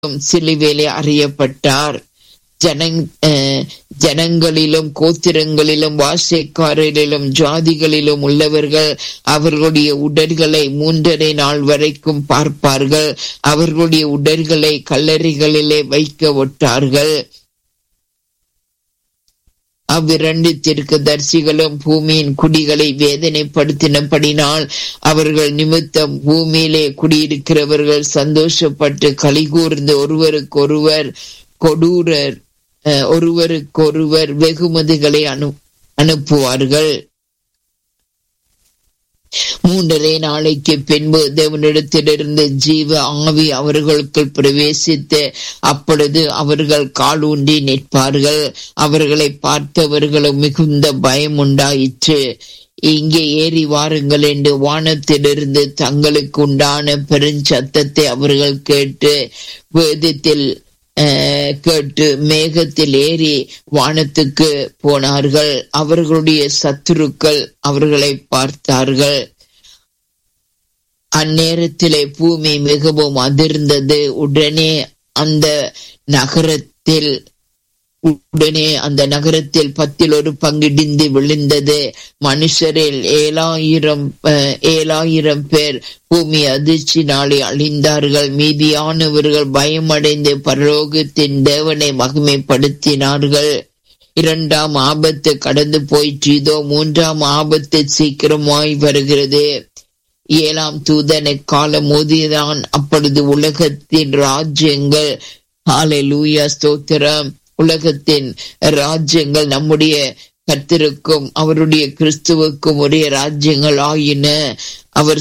சிலுவையிலே அறியப்பட்டார் ஜனங் அஹ், ஜனங்களிலும் கோத்திரங்களிலும் வாசைக்காரரிலும் ஜாதிகளிலும் உள்ளவர்கள் அவர்களுடைய உடல்களை மூன்றரை நாள் வரைக்கும் பார்ப்பார்கள் அவர்களுடைய உடல்களை கல்லறைகளிலே வைக்க ஒட்டார்கள் அவ்விரண்டு தீர்க்கதரிசிகளும் பூமியின் குடிகளை வேதனைப்படுத்தினபடினால் அவர்கள் நிமித்தம் பூமியிலே குடியிருக்கிறவர்கள் சந்தோஷப்பட்டு கலிகூர்ந்து ஒருவருக்கொருவர் கொடூரர் அஹ், ஒருவருக்கொருவர் வெகுமதிகளை அனு அனுப்புவார்கள் மூன்றரை நாளைக்கு பின்பு தேவனிடத்திலிருந்து ஜீவ ஆவி அவர்களுக்குள் பிரவேசித்து அப்பொழுது அவர்கள் காலூன்றி நிற்பார்கள் அவர்களை பார்த்தவர்களும் மிகுந்த பயம் உண்டாயிற்று இங்கே ஏறி வாருங்கள் என்று வானத்திலிருந்து தங்களுக்கு உண்டான பெருஞ்சத்தத்தை அவர்கள் கேட்டு வேதத்தில் அஹ், கேட்டு மேகத்தில் ஏறி வானத்துக்கு போனார்கள் அவர்களுடைய சத்துருக்கள் அவர்களை பார்த்தார்கள் அந்நேரத்திலே பூமி மிகவும் அதிர்ந்தது உடனே அந்த நகரத்தில் உடனே அந்த நகரத்தில் பத்தில் ஒரு பங்கிடிந்து விழுந்தது மனுஷரில் ஏழாயிரம் அஹ், ஏழாயிரம் பேர் பூமி அதிர்ச்சினாலே அழிந்தார்கள் மீதியானவர்கள் பயமடைந்து பரலோகத்தின் தேவனை மகிமைப்படுத்தினார்கள் இரண்டாம் ஆபத்து கடந்து போயிற்று இதோ மூன்றாம் ஆபத்து சீக்கிரமாய் வருகிறது ஏழாம் தூதனை காலம் மோதியதான் அப்பொழுது உலகத்தின் ராஜ்யங்கள் ஹalleluya ஸ்தோத்திரம் உலகத்தின் ராஜ்யங்கள் நம்முடைய கர்த்தருக்கும் அவருடைய கிறிஸ்துவுக்கும் ஒரே ராஜ்யங்கள் ஆயின அவர்